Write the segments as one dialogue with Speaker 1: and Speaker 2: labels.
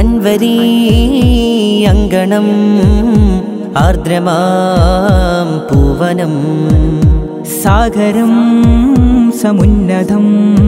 Speaker 1: അൻവരീ അങ്കണം ആർദ്രമാം പൂവനം
Speaker 2: സാഗരം സമുന്നതം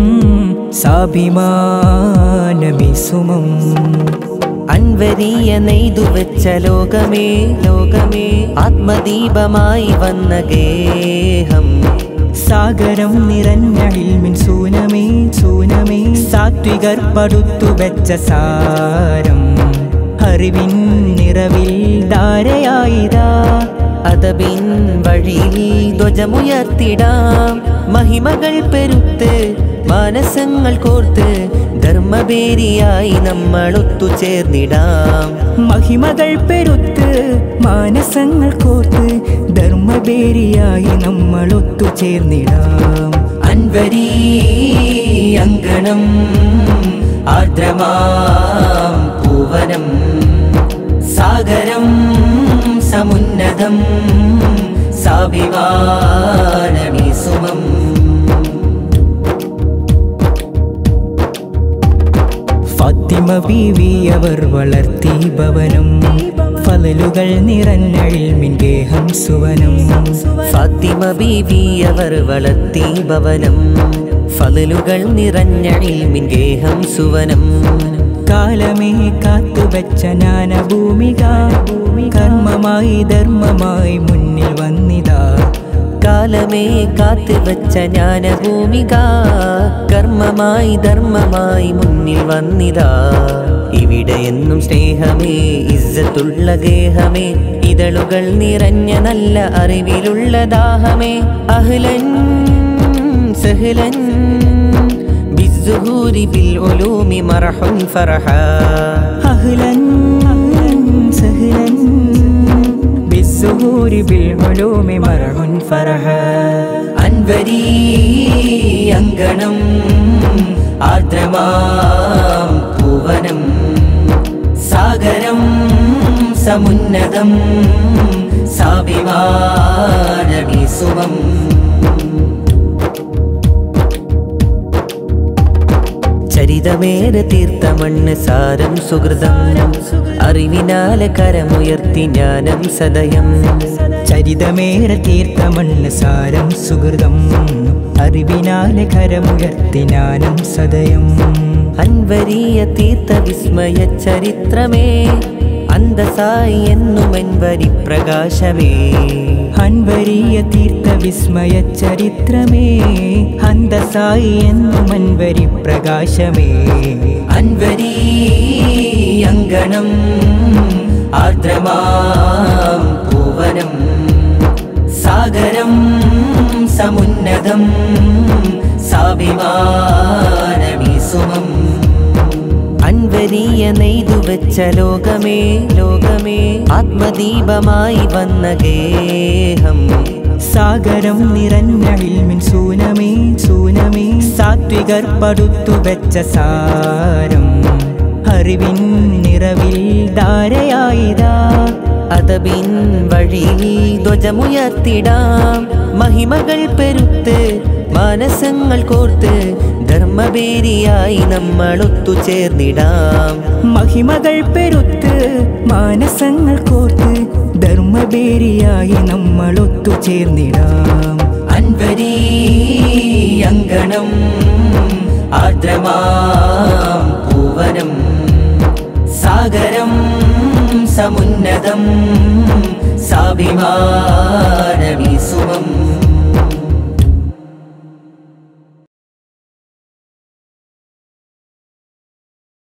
Speaker 2: സാഭിമാനമി സുമം
Speaker 1: അൻവരീയ നെയ്തു വെച്ച ലോകമേ ലോകമേ ആത്മദീപമായി വന്ന ഗേഹം
Speaker 2: സാഗരം നിറഞ്ഞ ഇൽമിൻ സൂനമേ സൂനമേ സാത്വികർ പടുത്തു വെച്ച സാരം അറിവിൻ നിറവിൽ ധാരയായിതാ
Speaker 1: അതബിൻ വഴിയിൽ ധ്വജമുയർത്തിടാം മഹിമകൾ പെരുത്ത് മാനസങ്ങൾ കോർത്ത് ധർമ്മബേരിയായി നമ്മൾ ഒത്തുചേർന്നിടാം
Speaker 2: മഹിമകൾ പെരുത്ത് മാനസങ്ങൾ കോർത്ത് ധർമ്മബേരിയായി നമ്മൾ ഒത്തുചേർന്നിടാം
Speaker 1: അൻവരീ അങ്കണം ആർദ്രമാം പൂവനം സാഗരം സമുന്നതം സാഭിമാനമീ സുമം
Speaker 2: ഫാത്തിമ ബീവി അവർ വളർത്തി ഭവനം ഫലലുകൾ നിറഞ്ഞ ഇൽമിൻ ഗേഹം സുവനം
Speaker 1: ഫാത്തിമ ബീവി അവർ വളർത്തി ഭവനം ഫലലുകൾ നിറഞ്ഞ ഇൽമിൻ ഗേഹം സുവനം
Speaker 2: കാലമേ കാത്തുവെച്ച ജ്ഞാനഭൂമിക കർമ്മമായി ധർമ്മമായി മുന്നിൽ വന്നിതാ
Speaker 1: കാലമേ കാത്തു വച്ച ജ്ഞാനഭൂമിക കർമ്മമായി ധർമ്മമായി മുന്നിൽ വന്നിതാ ഇവിടെ എന്നും സ്നേഹമേ ഇസ്സത്തുള്ള ഗേഹമേ ഇതളുകൾ നിറഞ്ഞ നല്ല അറിവിലുള്ള ദാഹമേ അഹ്ലൻ സഹ്ലൻ ബിസ്സുഹൂരി ബിൽ ഉലൂമി മർഹുൻ ഫർഹ
Speaker 2: അഹ്ലൻ സഹ്ലൻ ബിസ്സുഹൂരി ബിൽ ഉലൂമി മർഹുൻ ഫർഹ
Speaker 1: അൻവരീ അങ്കണം ആർദ്രമാം പൂവനം സാഗരം സമുന്നതം സാഭിമാനമീ സുമം ചരിതമേറെ തീർത്ത മണ്ണ് സാരം സുഹൃതം അറിവിനാലെ കരമുയർത്തി ജ്ഞാനം സദയം
Speaker 2: ചരിതമേറെ തീർത്ത മണ്ണ് സാരം സുഹൃതം അറിവിനാലെ കരമുയർത്തി ജ്ഞാനം സദയം
Speaker 1: അൻവരീയ തീർത്ത വിസ്മയ ചരിത്രമേ അന്തസായി എന്നും എൻവരി പ്രകാശമേ
Speaker 2: അൻവരീയ തീർത്ത വിസ്മയ ചരിത്രമേ അന്തസായി എന്നു മൻവരി പ്രകാശമേ
Speaker 1: അൻവരീ അങ്കണം ആർദ്രമാം പൂവനം സാഗരം സമുന്നതം സാഭിമാനമീ സുമം അൻവരീയ നെയ്തു വെച്ച ലോകമേ ലോകമേ ആത്മദീപമായി വന്ന ഗേഹം
Speaker 2: സാഗരം നിറഞ്ഞ ഇൽമിൻ സൂനമേ സൂനമേ സാത്വികർ പടുത്തു വെച്ച സാരം അറിവിൻ നിറവിൽ ധാരയായിതാ
Speaker 1: അതബിൻ വഴിയിൽ ധ്വജമുയർത്തിടാം മഹിമകൾ പെരുത്ത് മാനസങ്ങൾ കോർത്ത് ധർമ്മബേരിയായി നമ്മൾ ഒത്തുചേർന്നിടാം
Speaker 2: മഹിമകൾ പെരുത്ത് മാനസങ്ങൾ കോർത്ത് ധർമ്മബേരിയായി നമ്മൾ ഒത്തുചേർന്നിടാം
Speaker 1: അൻവരീ അങ്കണം ആർദ്രമാം പൂവനം സാഗരം സമുന്നതം സാഭിമാനമീ സുമം